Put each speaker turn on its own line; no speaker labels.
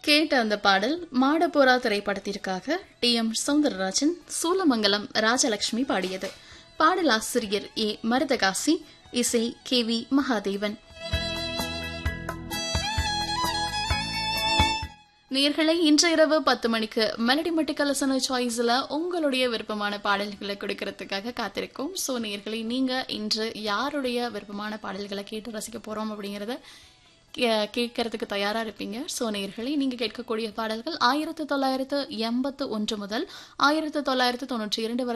கேட்ட அந்த பாடல் மாடபுரா திரைப்படத்திற்காக டி எம் சவுந்தரராஜன் சூலமங்கலம் ராஜலட்சுமி பாடியது பாடலாசிரியர் ஏ மருதகாசி இசை கே வி மகாதேவன் நேர்களை இன்று இரவு பத்து மணிக்கு மெலடி மட்டி கலசன சாய்ஸில் உங்களுடைய விருப்பமான பாடல்களை கொடுக்கறதுக்காக காத்திருக்கோம் ஸோ நேர்களை நீங்கள் இன்று யாருடைய விருப்பமான பாடல்களை கேட்டு ரசிக்க போகிறோம் அப்படிங்கிறத கே- கேட்கறதுக்கு தயாரா இருப்பீங்க ஸோ நேர்களை நீங்க கேட்கக்கூடிய பாடல்கள் ஆயிரத்தி தொள்ளாயிரத்து எண்பத்து ஒன்று முதல் ஆயிரத்தி தொள்ளாயிரத்து தொண்ணூற்றி இரண்டு வரை